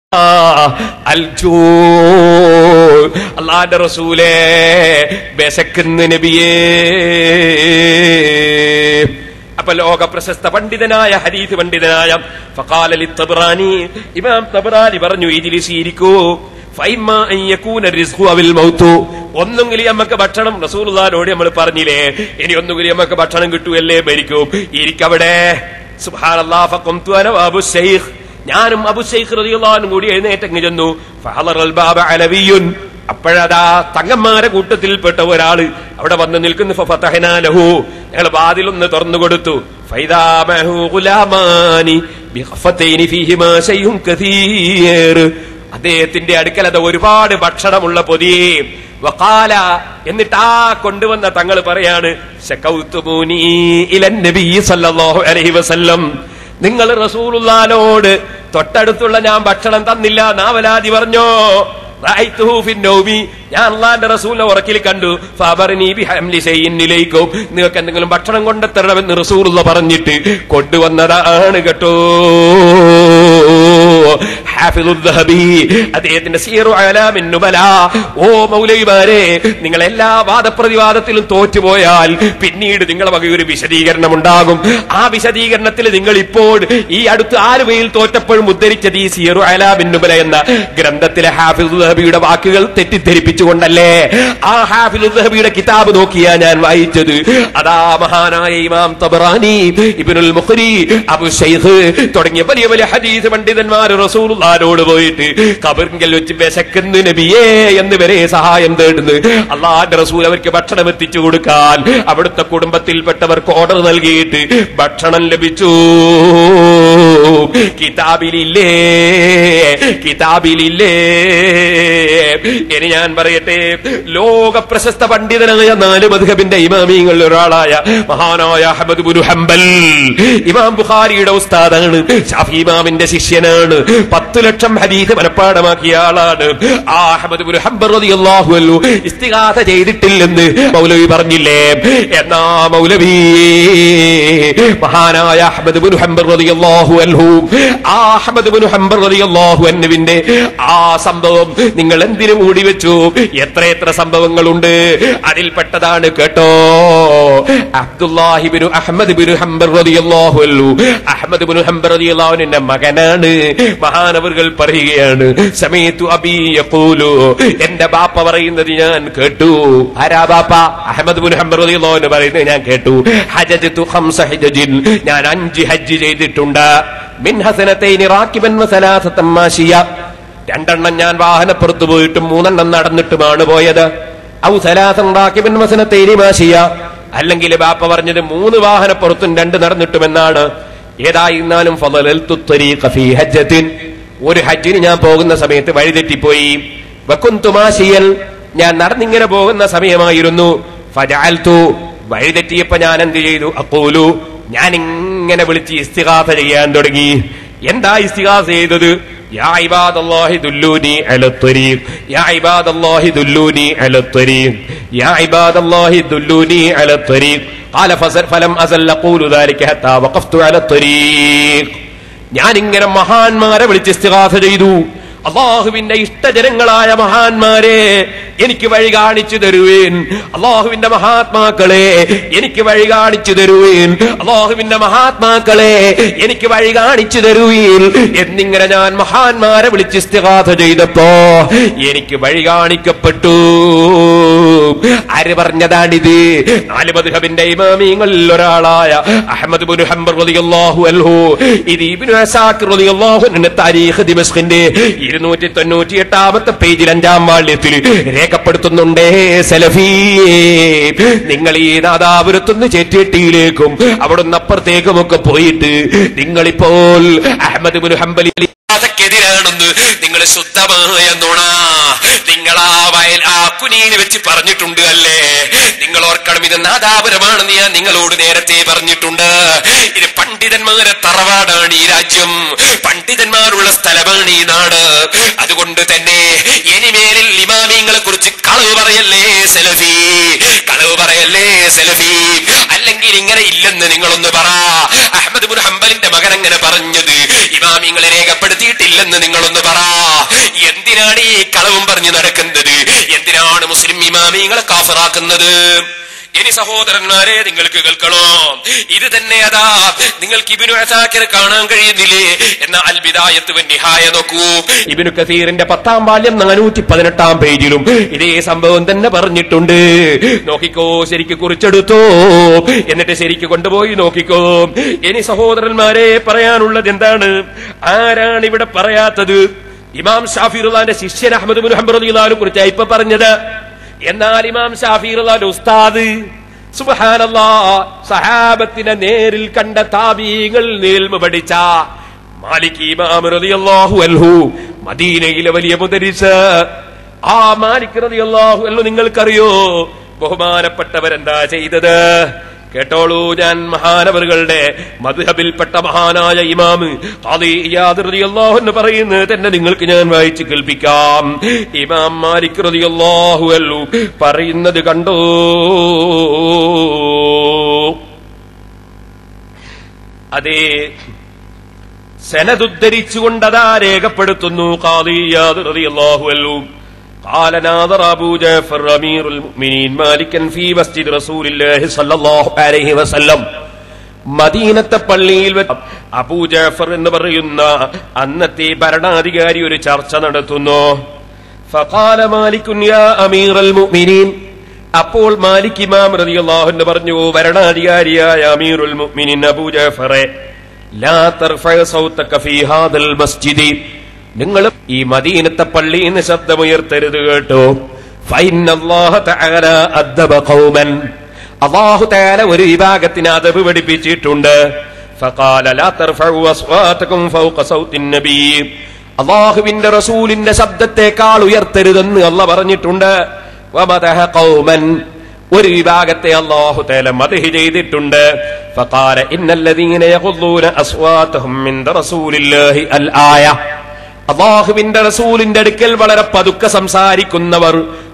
അൽജൂ അള്ളാന്റെ റസൂലേ ബെസക്കുന്ന നബിയേ അപ്പൊ ലോക പ്രശസ്ത പണ്ഡിതനായ ഹരീത് പണ്ഡിതനായ ഫഖാലലി തബ്റാനി ഇമാം തബ്റാനി പറഞ്ഞു ഇതിലിസി ഇരിക്കൂ ഫൈമ അൻ യകൂന റിസ്ഖു അവിൽ മൗത്തു ഒന്നുകിൽ നമുക്ക് ഭക്ഷണം റസൂലുള്ളാഹിനോട് നമ്മൾ പറഞ്ഞില്ലേ ഇനി ഒന്നുകിൽ നമുക്ക് ഭക്ഷണം കിട്ടുമല്ലേ മരിക്കും ഇരിക്കവിടെ സുബ്ഹാനല്ലാഹ് ഫഖംതു അന അബു ശൈഖ് ഞാനും അബു ശൈഖ് റളിയല്ലാഹു കൂടി എഴുന്നേറ്റങ്ങ് ചെന്നു ഫഹളറൽ ബാബ അലവിയുൻ അപ്പോഴതാ തങ്ങന്മാരെ കൂട്ടത്തിൽപ്പെട്ട ഒരാള് അവിടെ വന്ന് നിൽക്കുന്നു ഫഫതഹനാ ലഹു ഞങ്ങൾ വാതിലൊന്ന് തുറന്നു കൊടുത്തു ഫൈദാ മഹു ഗുലാമാനി ബിഖഫതൈനി ഫീഹിമാ ശൈഉൻ കസീർ അദ്ദേഹത്തിന്റെ അടുക്കൽ അത് ഒരുപാട് ഭക്ഷണമുള്ള പൊതിയെ വഖാല എന്നിട്ട് ആ കൊണ്ടുവന്ന തങ്ങൾ പറയാണ് ശകൗതുമൂനി ഇലൻ നബി സല്ലല്ലാഹു അലൈഹി വസല്ലം നിങ്ങൾ റസൂലുള്ളാനോട് തൊട്ടടുത്തുള്ള ഞാൻ ഭക്ഷണം തന്നില്ല നാവലാതി പറഞ്ഞോ റഅയ്തുഹു ഫിൻ നൗമി ഞാൻ അള്ളാന്റെ റസൂലിനെ ഉറക്കിൽ കണ്ടു ഫബർനി ബിഹംലി ശൈഇൻ ഇലൈക്കും നിങ്ങൾക്ക് എന്തെങ്കിലും ഭക്ഷണം കൊണ്ടെത്തരണമെന്ന് റസൂലുള്ള പറഞ്ഞിട്ട് കൊണ്ടുവന്നതാണ് കേട്ടോ ഹാഫിദുൽ ദഹബി അദ്ദേഹത്തിന്റെ സീറു അലാമിൻ നുബല ഓ മൗലവിമാരെ നിങ്ങൾ എല്ലാ വാദപ്രതിവാദത്തിലും തോറ്റുപോയാൽ പിന്നീട് നിങ്ങളെ വക ഒരു വിശദീകരണം ഉണ്ടാകും ആ വിശദീകരണത്തിൽ നിങ്ങൾ ഇപ്പോൾ ഈ അടുത്ത് ആലുവയിൽ തോറ്റപ്പോഴും ഉദ്ധരിച്ചത് ഈ സീറു അലാമിൻ നുബല എന്ന ഗ്രന്ഥത്തിലെ ഹാഫിദുൽ ദഹബിയുടെ വാക്കുകൾ തെറ്റിദ്ധരിപ്പിച്ചുകൊണ്ടല്ലേ ആ ഹാഫിദുൽ ദഹബിയുടെ കിതാബ് നോക്കിയാ ഞാൻ വായിച്ചത് അതാ മഹാനായ ഇമാം തബറാനി ഇബ്നുൽ മുഖ്രി അബു ശൈഖ് തുടങ്ങിയ വലിയ വലിയ ഹദീസ് പണ്ഡിതന്മാർ റസൂലുള്ളാഹിനോട് പോയിട്ട് കബറിങ്കൽ വെച്ച് വിശക്കുന്നു നബിയേ എന്ന് വരെ സഹായം തേടുന്നു അള്ളാന്റെ റസൂൽ അവർക്ക് ഭക്ഷണം എത്തിച്ചു കൊടുക്കാൻ അവിടുത്തെ കുടുംബത്തിൽപ്പെട്ടവർക്ക് ഓർഡർ നൽകിയിട്ട് ഭക്ഷണം ലഭിച്ചു കിതാബിലില്ലേ കിതാബിലില്ലേ ഇനി ഞാൻ പറയട്ടെ ലോക പ്രശസ്ത പണ്ഡിതനായ നാല് മധുഹബിന്റെ ഇമാമിങ്ങളിൽ ഒരാളായ മഹാനായ അഹമ്മദ് ബുനു ഹംബൽ ഇമാം ബുഖാരിയുടെ ഉസ്താദാണ് ഷാഫി ഇമാമിന്റെ ശിഷ്യനാണ് പത്ത് ലക്ഷം ഹദീസ് മനഃപ്പാടമാക്കിയ ആളാണ് ആ അഹമ്മദ് ബുനു ഹംബൽ റളിയല്ലാഹു അൻഹു ഇസ്തിഗാസ ചെയ്തിട്ടില്ലെന്ന് മൗലവി പറഞ്ഞില്ലേ എന്നാ മൗലവി മഹാനായ അഹമ്മദ് ബുനു ഹംബൽ റളിയല്ലാഹു അൻഹു ആ അഹമ്മദ് ബുനു ഹംബൽ റളിയല്ലാഹു അൻഹുവിന്റെ ആ സംഭവം നിങ്ങൾ എന്തിനു മൂടി വെച്ചു എത്ര എത്ര സംഭവങ്ങളുണ്ട് അതിൽപ്പെട്ടതാണ് കേട്ടോ അബ്ദുല്ലാഹിബിനു അഹമ്മദ് ബിനു ഹംബർ റളിയല്ലാഹു അൻഹു അഹമ്മദ് ബിനു ഹംബർ റളിയല്ലാഹുവിന്റെ മകനാണ് മഹാനവറുകൾ പറയുകയാണ് സമയത്തു അബി യഖൂലു എന്റെ ബാപ്പ പറയുന്നത് ഞാൻ കേട്ടു ആരാ ബാപ്പ അഹമ്മദ് ബിനു ഹംബർ റളിയല്ലാഹു പറയുന്നത് ഞാൻ കേട്ടു ഹജജതു ഖംസ ഹജജിൻ ഞാൻ അഞ്ച് ഹജ്ജ് ചെയ്തിട്ടുണ്ട് മിൻ ഹസനതൈനി റാക്കിബൻ വസലാസത്തൻ മാഷിയ രണ്ടെണ്ണം ഞാൻ വാഹനപ്പുറത്ത് പോയിട്ടും മൂന്നെണ്ണം നടന്നിട്ടുമാണ് പോയത് ഔ സലാസം റാക്കിബൻ വസനതൈനി മാഷിയ അല്ലെങ്കിൽ ബാപ്പ പറഞ്ഞത് മൂന്ന് വാഹനപ്പുറത്തും രണ്ട് നടന്നിട്ടുമെന്നാണ് ഏതായിരുന്നാലും ഫളലൽതു ത്വരീഖ ഫീ ഹജ്ജത്തിൻ ഒരു ഹജ്ജിന് ഞാൻ പോകുന്ന സമയത്ത് വഴിതെറ്റിപ്പോയി വക്കുന്തു മാഷിയൻ ഞാൻ നടന്നിങ്ങനെ പോകുന്ന സമയമായിരുന്നു ഫജഅൽതു വഴിതെറ്റിയപ്പോ ഞാൻ എന്ത് ചെയ്തു അക്കൂലു ഞാൻ ഇങ്ങനെ വിളിച്ച് ഇസ്തിഗാസ ചെയ്യാൻ തുടങ്ങി എന്താ ഇസ്തിഗാസ ചെയ്തത് യാ ഇബാദല്ലാഹി ദുല്ലൂനി അല ത്വരീഖ് യാ ഇബാദല്ലാഹി ദുല്ലൂനി അല ത്വരീഖ് യാ ഇബാദല്ലാഹി ദുല്ലൂനി അല ത്വരീഖ് قال فزل- فلم أزل أقول ذلك حتى وقفت على الطريق ഞാൻ ഇങ്ങനെ മഹാന്മാരെ വിളിച്ച് ഇസ്തിഗാസ ചെയ്തു അള്ളാഹുവിന്റെ ഇഷ്ടജനങ്ങളായ മഹാന്മാരെ എനിക്ക് വഴി കാണിച്ചു തരുവേൻ അള്ളാഹുവിന്റെ മഹാത്മാക്കളെ എനിക്ക് വഴി കാണിച്ചു തരുവേൻ അള്ളാഹുവിന്റെ മഹാത്മാക്കളെ എനിക്ക് വഴി കാണിച്ചു തരുവേൻ എന്നിങ്ങനെ ഞാൻ മഹാന്മാരെ വിളിച്ച് ഇസ്തിഗാസ ചെയ്തപ്പോ എനിക്ക് വഴി കാണിക്കപ്പെട്ടു ആര് പറഞ്ഞതാണിത് നാല് മദ്ഹബിന്റെ ഇമാമിങ്ങളിൽ ഒരാളായ അഹമ്മദ് ബിൻ ഹംബർ റളിയല്ലാഹു അൻഹു ഇത് ഇബ്നു അസാക്കിർ റളിയല്ലാഹു അൻഹു താരീഖ് ദിമസ്കിന്റെ ഇരുന്നൂറ്റി തൊണ്ണൂറ്റി എട്ടാമത്തെ പേജിൽ അഞ്ചാം വാള്യത്തിൽ രേഖപ്പെടുത്തുന്നുണ്ടേ സലഫി നിങ്ങൾ ഈ നാദാപുരത്തുനിന്ന് ചേറ്റേട്ടിയിലേക്കും അവിടുന്ന് അപ്പുറത്തേക്കുമൊക്കെ പോയിട്ട് നിങ്ങളിപ്പോൾ അഹമ്മദ് ബിൻ ഹംബലിൽ ാണെന്ന് നിങ്ങൾ ശുദ്ധമായ നുണ നിങ്ങൾ ആ വയൽ ആ കുനിയിൽ വെച്ച് പറഞ്ഞിട്ടുണ്ട് അല്ലേ നിങ്ങൾ ഓർക്കണം ഇത് നാദാപുരമാണെന്ന് ഞാൻ നിങ്ങളോട് നേരത്തെ പറഞ്ഞിട്ടുണ്ട് ഇത് പണ്ഡിതന്മാരെ തറവാടാണ് ഈ രാജ്യം പണ്ഡിതന്മാരുള്ള സ്ഥലമാണ് ഈ നാട് അതുകൊണ്ട് തന്നെ ഇനിമേലിൽ ഇമാമിങ്ങളെ കുറിച്ച് കളവ് പറയല്ലേ സെലഫി കളവ് പറയല്ലേ സെലഫി അല്ലെങ്കിൽ ഇങ്ങനെ ഇല്ലെന്ന് നിങ്ങളൊന്ന് പറ അഹമ്മദ് ബുൻ ഹംബലിന്റെ മകൻ അങ്ങനെ പറഞ്ഞത് ഇമാം ഇമാമിങ്ങളെ രേഖപ്പെടുത്തിയിട്ടില്ലെന്ന് നിങ്ങളൊന്ന് പറ എന്തിനാണ് ഈ കളവും പറഞ്ഞു നടക്കുന്നത് എന്തിനാണ് മുസ്ലിം ഇമാമിങ്ങളെ കാഫറാക്കുന്നത് ഇനി സഹോദരന്മാരെ നിങ്ങൾക്ക് കേൾക്കണോ ഇത് തന്നെ അതാ നിങ്ങൾക്ക് ഇബിനു അസാക്കിർ കാണാൻ കഴിയുന്നില്ലേ എന്ന അൽബിദായത്ത് നിഹായ നോക്കൂ ഇബിനു കസീറിന്റെ പത്താം ബാല്യം നാനൂറ്റി പതിനെട്ടാം പേജിലും ഇതേ സംഭവം തന്നെ പറഞ്ഞിട്ടുണ്ട് നോക്കിക്കോ ശരിക്ക് കുറിച്ചെടുത്തോ എന്നിട്ട് ശരിക്ക് കൊണ്ടുപോയി നോക്കിക്കോ ഇനി സഹോദരന്മാരെ പറയാനുള്ളത് എന്താണ് ആരാണ് ഇവിടെ പറയാത്തത് ഇമാം ഷാഫിറുല്ലാന്റെ ശിഷ്യൻ അഹമ്മദ് ബിൻ ഹംബറുദ്ദീനെ കുറിച്ചാണ് ഇപ്പൊ പറഞ്ഞത് എന്നാൽ ഇമാം ഷാഫിറുല്ലാന്റെ ഉസ്താദ് സുബഹാനല്ലാ സഹാബത്തിനെ നേരിൽ കണ്ട താബീങ്ങൾ നേൽമ പഠിച്ച മാലിക് ഇമാം റളിയല്ലാഹു അൻഹു മദീനയിലെ വലിയ മുദരിസ് ആ മാലിക് റളിയല്ലാഹു അൻഹു നിങ്ങൾക്കറിയോ ബഹുമാനപ്പെട്ടവരെന്താ ചെയ്തത് കേട്ടോളൂ ഞാൻ മഹാനവറുകളുടെ മധുഹബിൽപ്പെട്ട മഹാനായ ഇമാമ് അള്ളാഹു പറയുന്നത് തന്നെ നിങ്ങൾക്ക് ഞാൻ വായിച്ചു കേൾപ്പിക്കാം ഇമാം മാലിക് റളിയല്ലാഹു അല്ലു പറയുന്നത് കണ്ടോ അതേ സനതുദ്ധരിച്ചുകൊണ്ടതാ രേഖപ്പെടുത്തുന്നു ഖാദിയാദ് റളിയല്ലാഹു അൻഹു قال ناظر أبو جعفر أمير المؤمنين مالكا في مسجد رسول الله صلى الله عليه وسلم മദീനത്തെ പള്ളിയിൽ വെച്ച് അബൂ ജാഫർ എന്ന് പറയുന്ന അന്നത്തെ ഭരണാധികാരി ഒരു ചർച്ച നടത്തുന്നു ഫഖാല മാലിക്കുൻ യാ അമീറൽ മുഅ്മിനീൻ അപ്പോൾ മാലിക് ഇമാം റളിയല്ലാഹു അൻഹു പറഞ്ഞു ഭരണാധികാരിയായ അമീറുൽ മുഅ്മിനീൻ അബൂ ജാഫറെ ലാ തർഫഅ സൗതക ഫീ ഹാദൽ മസ്ജിദി നിങ്ങൾ ഈ മദീനത്തെ പള്ളിയിൽ നിന്ന് ശബ്ദമുയർത്തരുത് കേട്ടോ ഫൈനല്ലാഹ തആല അദ്ദബ ഖൗമൻ അല്ലാഹു തആല ഒരു വിഭാഗത്തിന് അദബ് പഠിപ്പിച്ചിട്ടുണ്ട് ഫഖാല ലാ തർഫഉ അസ്വാതകും ഫൗക സൗത്തിൻ നബി അല്ലാഹുവിന്റെ റസൂലിന്റെ ശബ്ദത്തെക്കാൾ ഉയർത്തരുതെന്ന് അല്ല പറഞ്ഞിട്ടുണ്ട് വമദഹ ഖൗമൻ ഒരു വിഭാഗത്തെ അല്ലാഹു തആല മദ്ഹ് ചെയ്തിട്ടുണ്ട് ഫഖാല ഇന്നല്ലദീന യഖുദ്ദൂന അസ്വാതഹും മിൻ റസൂലില്ലാഹി അൽ ആയ അള്ളാഹുവിന്റെ റസൂലിന്റെ അടുക്കൽ വളരെ പതുക്കെ സംസാരിക്കുന്നവർ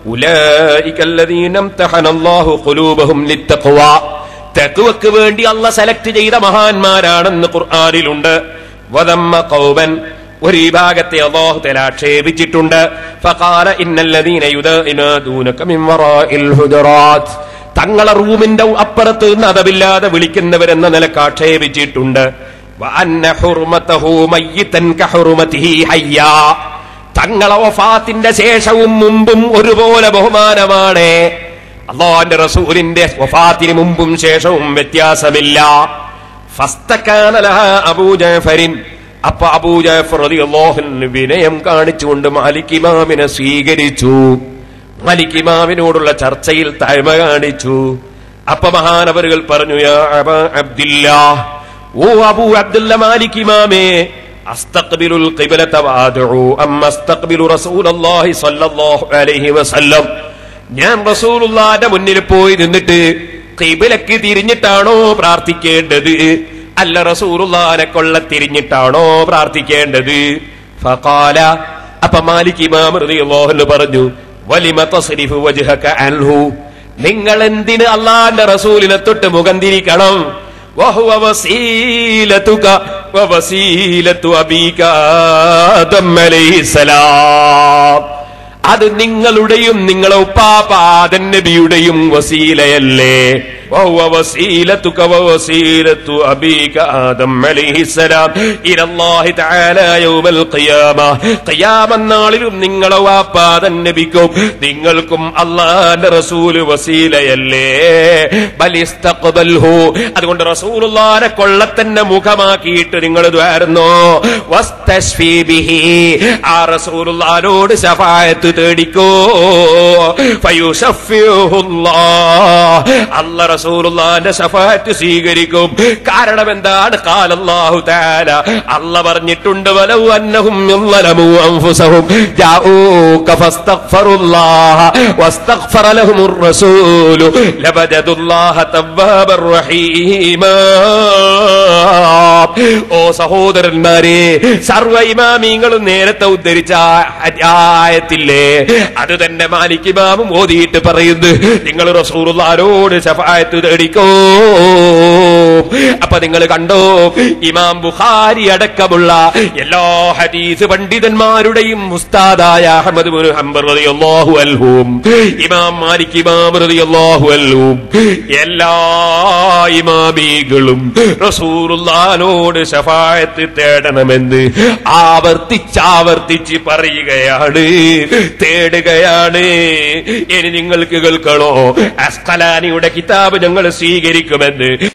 തെക്കുവക്ക് വേണ്ടി അല്ല സെലക്ട് ചെയ്ത മഹാന്മാരാണെന്ന് ഖുർആാനിലുണ്ട് വദമ്മ കൗമൻ ഒരു വിഭാഗത്തെ അള്ളാഹു തല ആക്ഷേപിച്ചിട്ടുണ്ട് ഫഖാല ഇന്നല്ലദീന യുദഇനാദൂനക മിൻ വറാഇൽ ഹുജറാത്ത് തങ്ങളെ റൂമിന്റെ അപ്പുറത്ത് നിന്ന് അതവില്ലാതെ വിളിക്കുന്നവരെന്ന നിലക്ക് ആക്ഷേപിച്ചിട്ടുണ്ട് വഅന്ന ഹുർമതഹു മയ്യിതൻ കഹുർമതിഹി ഹയ്യാ തങ്ങളെ വഫാത്തിന്റെ ശേഷവും മുമ്പും ഒരുപോലെ ബഹുമാനമാണ് അള്ളാന്റെ റസൂലിന്റെ വഫാത്തിന് മുമ്പും ശേഷവും വ്യത്യാസമില്ല ഫസ്തകാനലഹ അബൂ ജഅഫരിൻ അപ്പൊ അബൂ ജഅഫർ റളിയല്ലാഹു വിനയം കാണിച്ചുകൊണ്ട് മാലിക് ഇമാമിനെ സ്വീകരിച്ചു മാലിക് ഇമാമിനോടുള്ള ചർച്ചയിൽ താഴ്മ കാണിച്ചു അപ്പൊ മഹാനവറുകൾ പറഞ്ഞു യാ അബാ അബ്ദില്ലാ ഓ അബൂ അബ്ദുല്ല മാലിക് ഇമാമേ അസ്തഖ്ബിലുൽ ഖിബ്ലത വഅദഉ അം അസ്തഖ്ബിലു റസൂലല്ലാഹി സ്വല്ലല്ലാഹു അലൈഹി വസല്ലം ഞാൻ റസൂലുള്ളാഹിന്റെ മുന്നിൽ പോയി നിന്നിട്ട് ഖിബ്ലക്ക് തിരിഞ്ഞിട്ടാണോ പ്രാർത്ഥിക്കേണ്ടത് അല്ല റസൂലുള്ളാഹിനെ കൊള്ള തിരിഞ്ഞിട്ടാണോ പ്രാർത്ഥിക്കേണ്ടത് ഫഖാല അപ്പൊ മാലിക് ഇമാം റളിയല്ലാഹു അൻഹു പറഞ്ഞു വലിമ തസ്രിഫു വജ്ഹക അൻഹു നിങ്ങൾ എന്തിന് അള്ളാഹിന്റെ റസൂലിനെ തൊട്ട് മുഖം തിരിക്കണം وهو وسيلتك ووسيلة أبيك آدم عليه السلام അത് നിങ്ങളുടെയും നിങ്ങളെ ഉപ്പാപാദൻ നബിയുടെയും വസീലയല്ലേ وهو وسيلتك ووسيلة أبيك آدم عليه السلام إلى الله تعالى يوم القيامة قيام നാളിലും നിങ്ങളെ വാപ്പാതൻ നബിക്കും നിങ്ങൾക്കും അള്ളാന്റെ റസൂല് വസീലയല്ലേ ബലിസ്തഖ്ബൽഹു അതുകൊണ്ട് റസൂലുള്ളാനെ കൊള്ളത്തന്നെ മുഖമാക്കിയിട്ട് നിങ്ങൾ ദ്വാരുന്നോ വസ്തശ്ഫീ ബിഹി ആ റസൂലുള്ളാനോട് ശഫായത്ത് തേടിക്കോ ഫയുഷഫ്യുഹുല്ലാഹ് അല്ല റസൂലുള്ളാന്റെ ശഫായത്ത് സ്വീകരിക്കും കാരണം എന്താണ് ഖാലല്ലാഹു തആല അല്ല പറഞ്ഞിട്ടുണ്ട് വലൗ അന്നഹും യളമു അൻഫുസഹും ജാഊക ഫസ്തഗ്ഫറുല്ലാഹ വസ്തഗ്ഫറ ലഹുമുർ റസൂലു ലബജദുല്ലാഹ തവ്വാബർ റഹീമാ ഓ സഹോദരന്മാരെ സർവ ഇമാമിങ്ങളും നേരത്തെ ഉദ്ധരിച്ച ആയത്തില്ലേ അത് തന്നെ മാലിക് ഇമാമും ഓതിയിട്ട് പറയുന്നു നിങ്ങൾ റസൂലുള്ളാരോട് ശഫായത്ത് ഷഫായത്ത് തേടിക്കോ അപ്പൊ നിങ്ങൾ കണ്ടോ ഇമാം ബുഖാരി അടക്കമുള്ള എല്ലാ ഹദീസ് പണ്ഡിതന്മാരുടെയും ഉസ്താദായ അഹമ്മദ് ബിൻ ഹംബർ റളിയല്ലാഹു അൻഹും ഇമാം മാലിക് ഇമാം റളിയല്ലാഹു അൻഹും എല്ലാ ഇമാമികളും റസൂലുള്ളാഹിനോട് ഷഫായത്ത് തേടണമെന്ന് ആവർത്തിച്ചാവർത്തിച്ച് പറയുകയാണ് തേടുകയാണ് ഇനി നിങ്ങൾക്ക് കേൾക്കണോ അസ്കലാനിയുടെ കിതാബ് ഞങ്ങൾ സ്വീകരിക്കുമെന്ന്